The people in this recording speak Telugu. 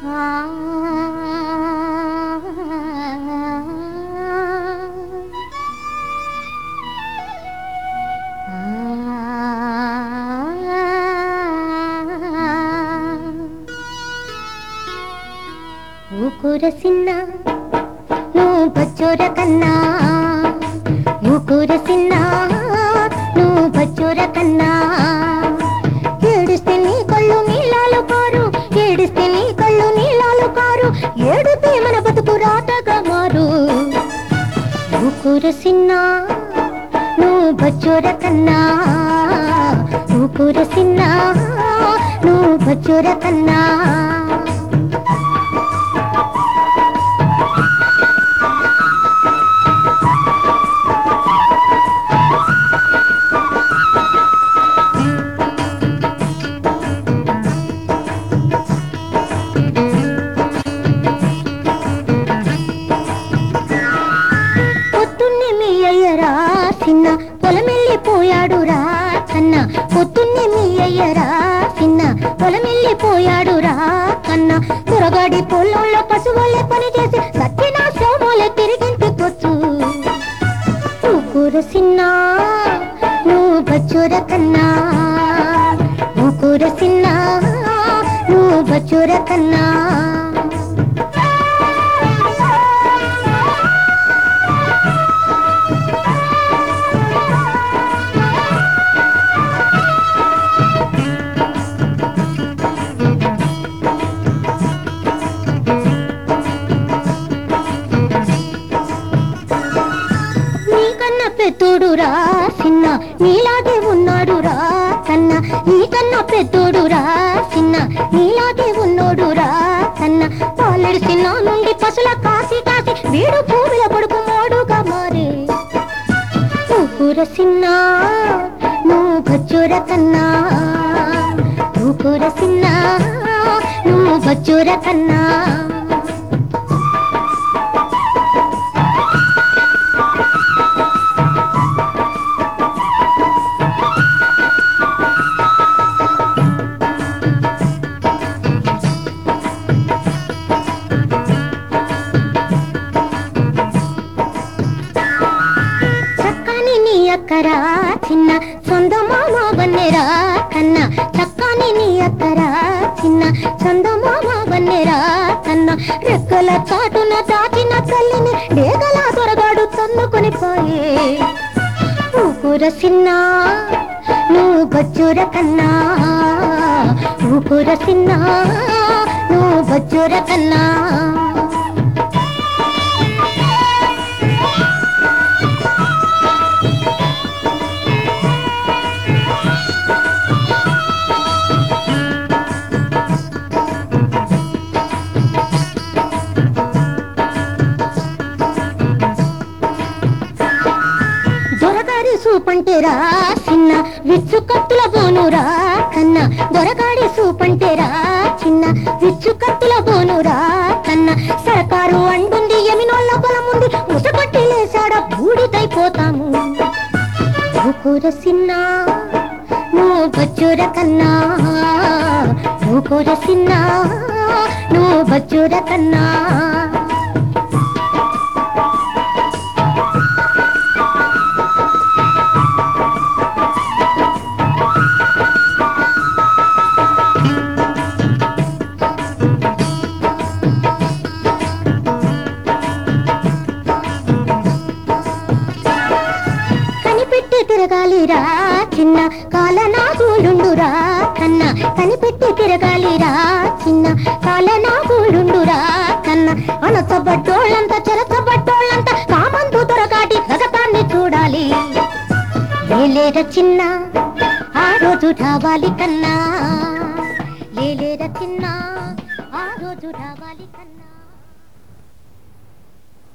ఊకూర సిన్న నువ్వు బచ్చోర కన్నా ఊకూర సిన్న నువ్వు బచ్చోర కన్నా ఏడిస్తే నీ కళ్ళు నీలాలు కారు ఏడిస్తే నీ కళ్ళు నీలాలు కారు ఏడితే మన బతుకు రాతగా మారు ఊకూర సిన్న నువ్వు బచ్చోర కన్నా ఊకూర సిన్న నువ్వు బచ్చోర కన్నా పొద్దున్నే మీ అయ్యరా చిన్న పొలమెళ్ళిపోయాడు రా కన్న పొద్దున్నే మీ అయ్యరా చిన్న పొలమెళ్ళిపోయాడు రా కన్న దొరగాడి పొలంలో పశువులే పని చేసి సత్యన సోమోలే తిరిగింటికొచ్చు ఊకూర సిన్న నువ్వు బచ్చూర కన్నా ఊకూర సిన్న నువ్వు బచ్చూర కన్నా నీకన్నా పెద్దోడు రా చిన్న నీలాగే ఉన్నాడు రా కన్న నీకన్నా పెద్దోడు రా చిన్న నీలాగే ఉన్నోడు రా కన్న పాలెడు చిన్న నుండి పసుల కాసి కాసి వీడు భూమిలో పడుకు మోడుగా మారే ఊకూర సిన్న నువ్వు బచ్చూర కన్నా ఊకూర సిన్న నువ్వు బచ్చూర కన్నా చక్కని నీ అక్కరా చిన్న సొంత మామ వన్నెరా కన్న చక్కని నీ అక్కరా చిన్న సొంత మామ వన్నెరా కన్న రెక్కల చాటున దాచిన తల్లిని డేగల దొరగాడు తన్నుకొని పోయే ఊకూర సిన్న నువ్వు బచ్చూర కన్నా ఊకూర సిన్న నువ్వు బచ్చూర కన్నా దొరగాడి సూపంటేరా చిన్న విచ్చు కత్తుల బోనురా కన్న దొరగాడి సూపంటేరా చిన్న విచ్చు కత్తుల బోనురా కన్న సరకారు అండుంది ఎమినోళ్ళ పొలముంది ముసగొట్టి లేసాడ బూడిదైపోతాము ఊకూర సిన్న నువ్వు బచ్చూర కన్నా ఊకూర సిన్న నువ్వు బచ్చూర కన్నా కనిపెట్టి తిరగాలిరా చిన్న కాలనాగులుండురా కన్న కనిపెట్టి తిరగాలిరా చిన్న కాలనాగులుండురా కన్న అనచబడ్డోళ్ళంతా చెరచబడ్డోళ్ళంతా కామందు దొరగాటి గగతాన్ని చూడాలి లేలేర చిన్న ఆ రోజు రావాలి కన్నా లేలేర చిన్న ఆ రోజు రావాలి